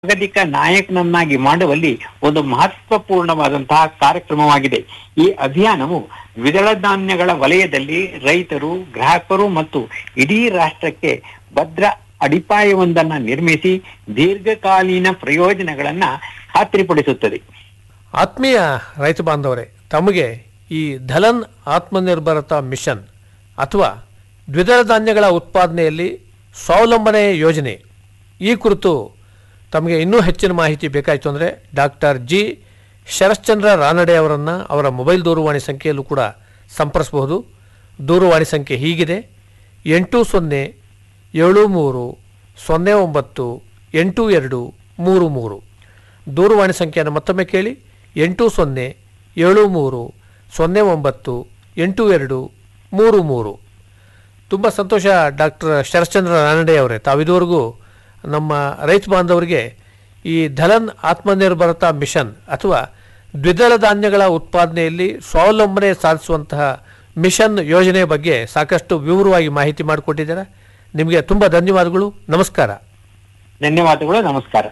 ಜಾಗತಿಕ ನಾಯಕನನ್ನಾಗಿ ಮಾಡುವಲ್ಲಿ ಒಂದು ಮಹತ್ವಪೂರ್ಣವಾದಂತಹ ಕಾರ್ಯಕ್ರಮವಾಗಿದೆ ಈ ಅಭಿಯಾನವು ದ್ವಿದಳ ಧಾನ್ಯಗಳ ವಲಯದಲ್ಲಿ ರೈತರು ಗ್ರಾಹಕರು ಮತ್ತು ಇಡೀ ರಾಷ್ಟ್ರಕ್ಕೆ ಭದ್ರ ಅಡಿಪಾಯವೊಂದನ್ನ ನಿರ್ಮಿಸಿ ದೀರ್ಘಕಾಲೀನ ಪ್ರಯೋಜನಗಳನ್ನ ಖಾತ್ರಿಪಡಿಸುತ್ತದೆ ಆತ್ಮೀಯ ರೈತ ಬಾಂಧವರೇ ತಮಗೆ ಈ ಧಲನ್ ಆತ್ಮನಿರ್ಭರತಾ ಮಿಷನ್ ಅಥವಾ ದ್ವಿದಳ ಧಾನ್ಯಗಳ ಉತ್ಪಾದನೆಯಲ್ಲಿ ಸ್ವಾವಲಂಬನೆ ಯೋಜನೆ ಈ ಕುರಿತು ತಮಗೆ ಇನ್ನೂ ಹೆಚ್ಚಿನ ಮಾಹಿತಿ ಬೇಕಾಯಿತು ಅಂದರೆ ಡಾಕ್ಟರ್ ಜಿ ಶರಶ್ಚಂದ್ರ ರಾನಡೆ ಅವರನ್ನು ಅವರ ಮೊಬೈಲ್ ದೂರವಾಣಿ ಸಂಖ್ಯೆಯಲ್ಲೂ ಕೂಡ ಸಂಪರ್ಸಬಹುದು ದೂರವಾಣಿ ಸಂಖ್ಯೆ ಹೀಗಿದೆ ಎಂಟು ಸೊನ್ನೆ ಏಳು ಮೂರು ಸೊನ್ನೆ ಒಂಬತ್ತು ಎಂಟು ಎರಡು ಮೂರು ಮೂರು ದೂರವಾಣಿ ಸಂಖ್ಯೆಯನ್ನು ಮತ್ತೊಮ್ಮೆ ಕೇಳಿ ಎಂಟು ಸೊನ್ನೆ ಏಳು ಮೂರು ಸೊನ್ನೆ ಒಂಬತ್ತು ಎಂಟು ಎರಡು ಮೂರು ಮೂರು ತುಂಬ ಸಂತೋಷ ಡಾಕ್ಟರ್ ಶರಶ್ಚಂದ್ರ ರಾನಡೆ ಅವರೇ ತಾವಿದುವರೆಗೂ ನಮ್ಮ ರೈತ ಬಾಂಧವರಿಗೆ ಈ ಧಲನ್ ಆತ್ಮನಿರ್ಭರತಾ ಮಿಷನ್ ಅಥವಾ ದ್ವಿದಳ ಧಾನ್ಯಗಳ ಉತ್ಪಾದನೆಯಲ್ಲಿ ಸ್ವಾವಲಂಬನೆ ಸಾಧಿಸುವಂತಹ ಮಿಷನ್ ಯೋಜನೆ ಬಗ್ಗೆ ಸಾಕಷ್ಟು ವಿವರವಾಗಿ ಮಾಹಿತಿ ಮಾಡಿಕೊಟ್ಟಿದ್ದೀರಾ ನಿಮಗೆ ತುಂಬ ಧನ್ಯವಾದಗಳು ನಮಸ್ಕಾರ ಧನ್ಯವಾದಗಳು ನಮಸ್ಕಾರ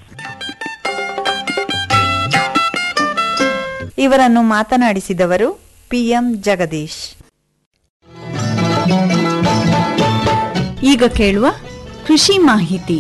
ಇವರನ್ನು ಮಾತನಾಡಿಸಿದವರು ಪಿಎಂ ಜಗದೀಶ್ ಈಗ ಕೇಳುವ ಕೃಷಿ ಮಾಹಿತಿ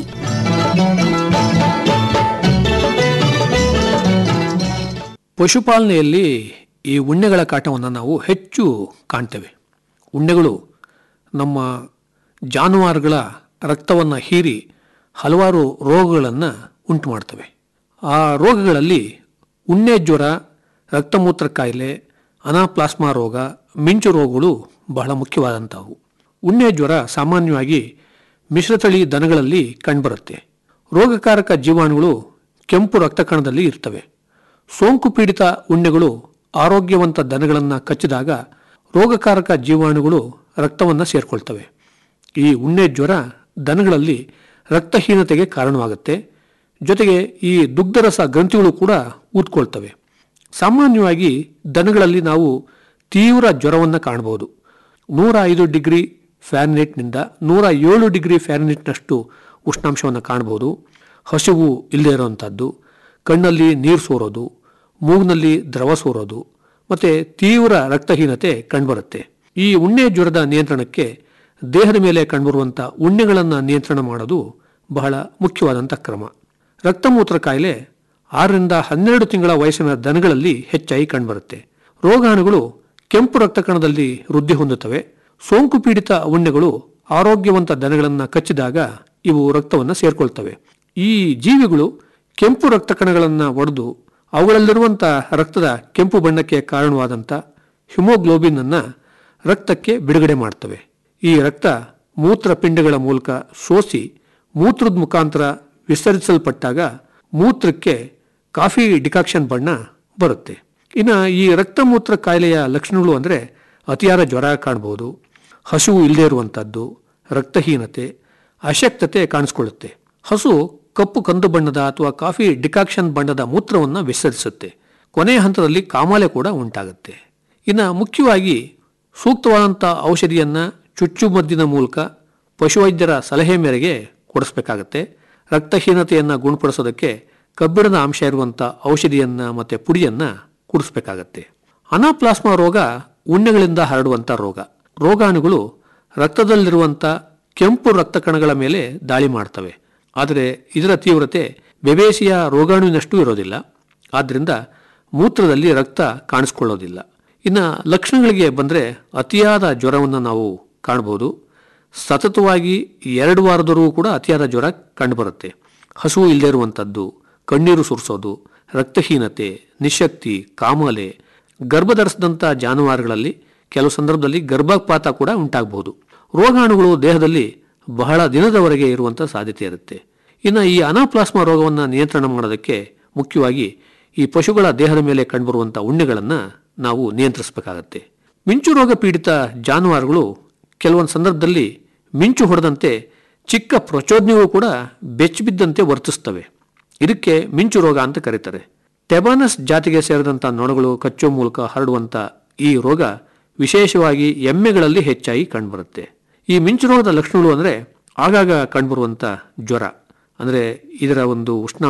ಪಶುಪಾಲನೆಯಲ್ಲಿ ಈ ಉಣ್ಣೆಗಳ ಕಾಟವನ್ನು ನಾವು ಹೆಚ್ಚು ಕಾಣ್ತೇವೆ ಉಣ್ಣೆಗಳು ನಮ್ಮ ಜಾನುವಾರುಗಳ ರಕ್ತವನ್ನು ಹೀರಿ ಹಲವಾರು ರೋಗಗಳನ್ನು ಉಂಟು ಮಾಡ್ತವೆ ಆ ರೋಗಗಳಲ್ಲಿ ಉಣ್ಣೆ ಜ್ವರ ರಕ್ತಮೂತ್ರ ಕಾಯಿಲೆ ಅನಾಪ್ಲಾಸ್ಮಾ ರೋಗ ಮಿಂಚು ರೋಗಗಳು ಬಹಳ ಮುಖ್ಯವಾದಂಥವು ಉಣ್ಣೆ ಜ್ವರ ಸಾಮಾನ್ಯವಾಗಿ ಮಿಶ್ರತಳಿ ದನಗಳಲ್ಲಿ ಕಂಡುಬರುತ್ತೆ ರೋಗಕಾರಕ ಜೀವಾಣುಗಳು ಕೆಂಪು ರಕ್ತ ಕಣದಲ್ಲಿ ಇರ್ತವೆ ಸೋಂಕು ಪೀಡಿತ ಉಣ್ಣೆಗಳು ಆರೋಗ್ಯವಂತ ದನಗಳನ್ನು ಕಚ್ಚಿದಾಗ ರೋಗಕಾರಕ ಜೀವಾಣುಗಳು ರಕ್ತವನ್ನು ಸೇರಿಕೊಳ್ತವೆ ಈ ಉಣ್ಣೆ ಜ್ವರ ದನಗಳಲ್ಲಿ ರಕ್ತಹೀನತೆಗೆ ಕಾರಣವಾಗುತ್ತೆ ಜೊತೆಗೆ ಈ ದುಗ್ಧರಸ ಗ್ರಂಥಿಗಳು ಕೂಡ ಊದ್ಕೊಳ್ತವೆ ಸಾಮಾನ್ಯವಾಗಿ ದನಗಳಲ್ಲಿ ನಾವು ತೀವ್ರ ಜ್ವರವನ್ನು ಕಾಣಬಹುದು ನೂರ ಐದು ಡಿಗ್ರಿ ಫ್ಯಾರನೇಟ್ನಿಂದ ನೂರ ಏಳು ಡಿಗ್ರಿ ಫ್ಯಾರನೇಟ್ನಷ್ಟು ಉಷ್ಣಾಂಶವನ್ನು ಕಾಣಬಹುದು ಹಸಿವು ಇಲ್ಲದೇ ಇರುವಂಥದ್ದು ಕಣ್ಣಲ್ಲಿ ನೀರು ಸೋರೋದು ಮೂಗಿನಲ್ಲಿ ದ್ರವ ಸೋರೋದು ಮತ್ತು ತೀವ್ರ ರಕ್ತಹೀನತೆ ಕಂಡುಬರುತ್ತೆ ಈ ಉಣ್ಣೆ ಜ್ವರದ ನಿಯಂತ್ರಣಕ್ಕೆ ದೇಹದ ಮೇಲೆ ಕಂಡುಬರುವಂಥ ಉಣ್ಣೆಗಳನ್ನು ನಿಯಂತ್ರಣ ಮಾಡೋದು ಬಹಳ ಮುಖ್ಯವಾದಂಥ ಕ್ರಮ ರಕ್ತಮೂತ್ರ ಕಾಯಿಲೆ ಆರರಿಂದ ಹನ್ನೆರಡು ತಿಂಗಳ ವಯಸ್ಸಿನ ದನಗಳಲ್ಲಿ ಹೆಚ್ಚಾಗಿ ಕಂಡುಬರುತ್ತೆ ರೋಗಾಣುಗಳು ಕೆಂಪು ರಕ್ತ ಕಣದಲ್ಲಿ ವೃದ್ಧಿ ಹೊಂದುತ್ತವೆ ಸೋಂಕು ಪೀಡಿತ ಉಣ್ಣೆಗಳು ಆರೋಗ್ಯವಂತ ದನಗಳನ್ನು ಕಚ್ಚಿದಾಗ ಇವು ರಕ್ತವನ್ನು ಸೇರ್ಕೊಳ್ತವೆ ಈ ಜೀವಿಗಳು ಕೆಂಪು ರಕ್ತ ಕಣಗಳನ್ನು ಒಡೆದು ಅವುಗಳಲ್ಲಿರುವಂಥ ರಕ್ತದ ಕೆಂಪು ಬಣ್ಣಕ್ಕೆ ಕಾರಣವಾದಂಥ ಹಿಮೋಗ್ಲೋಬಿನ್ ಅನ್ನ ರಕ್ತಕ್ಕೆ ಬಿಡುಗಡೆ ಮಾಡ್ತವೆ ಈ ರಕ್ತ ಮೂತ್ರಪಿಂಡಗಳ ಮೂಲಕ ಸೋಸಿ ಮೂತ್ರದ ಮುಖಾಂತರ ವಿಸರ್ಜಿಸಲ್ಪಟ್ಟಾಗ ಮೂತ್ರಕ್ಕೆ ಕಾಫಿ ಡಿಕಾಕ್ಷನ್ ಬಣ್ಣ ಬರುತ್ತೆ ಇನ್ನು ಈ ರಕ್ತಮೂತ್ರ ಕಾಯಿಲೆಯ ಲಕ್ಷಣಗಳು ಅಂದರೆ ಅತಿಯಾದ ಜ್ವರ ಕಾಣಬಹುದು ಹಸಿವು ಇಲ್ಲದೇ ಇರುವಂಥದ್ದು ರಕ್ತಹೀನತೆ ಅಶಕ್ತತೆ ಕಾಣಿಸ್ಕೊಳ್ಳುತ್ತೆ ಹಸು ಕಪ್ಪು ಕಂದು ಬಣ್ಣದ ಅಥವಾ ಕಾಫಿ ಡಿಕಾಕ್ಷನ್ ಬಣ್ಣದ ಮೂತ್ರವನ್ನು ವಿಸರ್ಜಿಸುತ್ತೆ ಕೊನೆಯ ಹಂತದಲ್ಲಿ ಕಾಮಾಲೆ ಕೂಡ ಉಂಟಾಗುತ್ತೆ ಇನ್ನು ಮುಖ್ಯವಾಗಿ ಸೂಕ್ತವಾದಂಥ ಔಷಧಿಯನ್ನು ಚುಚ್ಚುಮದ್ದಿನ ಮೂಲಕ ಪಶುವೈದ್ಯರ ಸಲಹೆ ಮೇರೆಗೆ ಕೊಡಿಸ್ಬೇಕಾಗತ್ತೆ ರಕ್ತಹೀನತೆಯನ್ನು ಗುಣಪಡಿಸೋದಕ್ಕೆ ಕಬ್ಬಿಣದ ಅಂಶ ಇರುವಂಥ ಔಷಧಿಯನ್ನು ಮತ್ತು ಪುಡಿಯನ್ನು ಕುಡಿಸ್ಬೇಕಾಗತ್ತೆ ಅನಾಪ್ಲಾಸ್ಮಾ ರೋಗ ಉಣ್ಣೆಗಳಿಂದ ಹರಡುವಂಥ ರೋಗ ರೋಗಾಣುಗಳು ರಕ್ತದಲ್ಲಿರುವಂಥ ಕೆಂಪು ರಕ್ತ ಕಣಗಳ ಮೇಲೆ ದಾಳಿ ಮಾಡ್ತವೆ ಆದರೆ ಇದರ ತೀವ್ರತೆ ಬೆಬೇಸಿಯ ರೋಗಾಣುವಿನಷ್ಟು ಇರೋದಿಲ್ಲ ಆದ್ದರಿಂದ ಮೂತ್ರದಲ್ಲಿ ರಕ್ತ ಕಾಣಿಸ್ಕೊಳ್ಳೋದಿಲ್ಲ ಇನ್ನು ಲಕ್ಷಣಗಳಿಗೆ ಬಂದರೆ ಅತಿಯಾದ ಜ್ವರವನ್ನು ನಾವು ಕಾಣಬಹುದು ಸತತವಾಗಿ ಎರಡು ವಾರದವರೆಗೂ ಕೂಡ ಅತಿಯಾದ ಜ್ವರ ಕಂಡುಬರುತ್ತೆ ಹಸುವು ಇಲ್ಲದೇ ಇರುವಂಥದ್ದು ಕಣ್ಣೀರು ಸುರಿಸೋದು ರಕ್ತಹೀನತೆ ನಿಶಕ್ತಿ ಕಾಮಾಲೆ ಗರ್ಭಧರಿಸಿದಂಥ ಜಾನುವಾರುಗಳಲ್ಲಿ ಕೆಲವು ಸಂದರ್ಭದಲ್ಲಿ ಗರ್ಭಪಾತ ಕೂಡ ಉಂಟಾಗಬಹುದು ರೋಗಾಣುಗಳು ದೇಹದಲ್ಲಿ ಬಹಳ ದಿನದವರೆಗೆ ಇರುವಂಥ ಸಾಧ್ಯತೆ ಇರುತ್ತೆ ಇನ್ನು ಈ ಅನಾಪ್ಲಾಸ್ಮಾ ರೋಗವನ್ನು ನಿಯಂತ್ರಣ ಮಾಡೋದಕ್ಕೆ ಮುಖ್ಯವಾಗಿ ಈ ಪಶುಗಳ ದೇಹದ ಮೇಲೆ ಕಂಡುಬರುವಂಥ ಉಣ್ಣೆಗಳನ್ನು ನಾವು ನಿಯಂತ್ರಿಸಬೇಕಾಗತ್ತೆ ಮಿಂಚು ರೋಗ ಪೀಡಿತ ಜಾನುವಾರುಗಳು ಕೆಲವೊಂದು ಸಂದರ್ಭದಲ್ಲಿ ಮಿಂಚು ಹೊಡೆದಂತೆ ಚಿಕ್ಕ ಪ್ರಚೋದನೆಗಳು ಕೂಡ ಬೆಚ್ಚಿಬಿದ್ದಂತೆ ವರ್ತಿಸ್ತವೆ ಇದಕ್ಕೆ ಮಿಂಚು ರೋಗ ಅಂತ ಕರೀತಾರೆ ಟೆಬಾನಸ್ ಜಾತಿಗೆ ಸೇರಿದಂಥ ನೊಣಗಳು ಕಚ್ಚೋ ಮೂಲಕ ಹರಡುವಂಥ ಈ ರೋಗ ವಿಶೇಷವಾಗಿ ಎಮ್ಮೆಗಳಲ್ಲಿ ಹೆಚ್ಚಾಗಿ ಕಂಡುಬರುತ್ತೆ ಈ ಮಿಂಚು ರೋಗದ ಲಕ್ಷಣಗಳು ಅಂದರೆ ಆಗಾಗ ಕಂಡುಬರುವಂಥ ಜ್ವರ ಅಂದರೆ ಇದರ ಒಂದು ಉಷ್ಣ